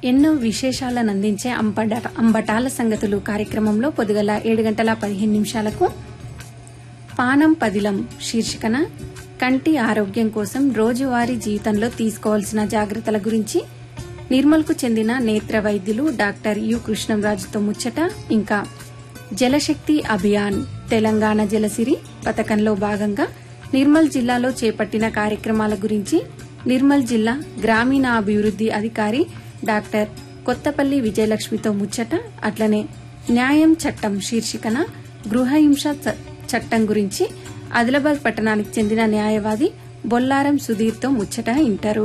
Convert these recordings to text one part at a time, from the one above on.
ఎన్నో విశేషాలను అందించే అంబట అంబటాల సంగతులు కార్యక్రమంలో పొద్దుగల ఏడు గంటల పదిహేను నిమిషాలకు పానం పదిలం శీర్షికన కంటి ఆరోగ్యం కోసం రోజువారీ జీవితంలో తీసుకోవాల్సిన జాగ్రత్తల గురించి నిర్మల్కు చెందిన నేత్ర వైద్యులు డాక్టర్ యు కృష్ణంరాజుతో ముచ్చట ఇంకా జలశక్తి అభియాన్ తెలంగాణ జలసిరి పథకంలో భాగంగా నిర్మల్ జిల్లాలో చేపట్టిన కార్యక్రమాల గురించి నిర్మల్ జిల్లా గ్రామీణ అభివృద్ది అధికారి డాక్టర్ కొత్తపల్లి విజయలక్ష్మితో ముచ్చట అట్లనే న్యాయం చట్టం శీర్షికన గృహహింస చ- చట్టం గురించి ఆదిలాబాద్ పట్టణానికి చెందిన న్యాయవాది బొల్లారం సుధీర్తో ముచ్చట ఇంటారు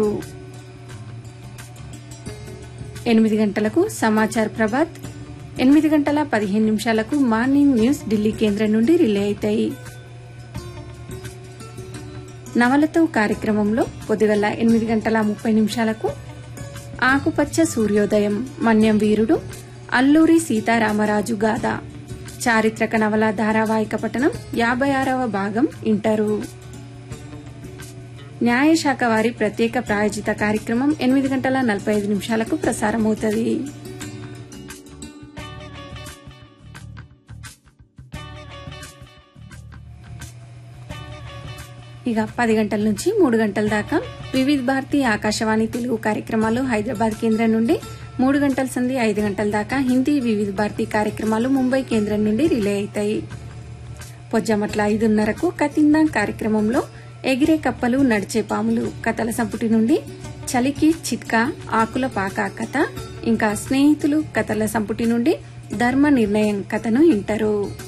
ఎనిమిది గంటలకు సమాచార్ ప్రభాత్ ఎనిమిది గంటల పదిహేను నిమిషాలకు మార్నింగ్ న్యూస్ ఢిల్లీ కేంద్రం నుండి రిలే అవుతాయి నవలతో కార్యక్రమంలో పొద్దుగల ఎనిమిది గంటల ముప్పై నిమిషాలకు ఆకుపచ్చ సూర్యోదయం మన్యం వీరుడు అల్లూరి సీతారామరాజు గాథ చారిత్రక నవల ధారావాహిక పఠనం యాభై ఆరవ భాగం ఇంటారు న్యాయశాఖ వారి ప్రత్యేక ప్రాయోజిత కార్యక్రమం ఎనిమిది గంటల నలభై ఐదు నిమిషాలకు ప్రసారమవుతుంది ఇక పది గంటల నుంచి మూడు గంటల దాకా వివిధ భారతి ఆకాశవాణి తెలుగు కార్యక్రమాలు హైదరాబాద్ కేంద్రం నుండి మూడు గంటల సంధి ఐదు గంటల దాకా హిందీ వివిధ భారతి కార్యక్రమాలు ముంబై కేంద్రం నుండి రిలే అవుతాయి పొజ్జమట్ల ఐదున్నరకు కతిందాం కార్యక్రమంలో ఎగిరే కప్పలు నడిచే పాములు కథల సంపుటి నుండి చలికి చిట్కా ఆకుల పాక కథ ఇంకా స్నేహితులు కథల సంపుటి నుండి ధర్మ నిర్ణయం కథను ఇంటారు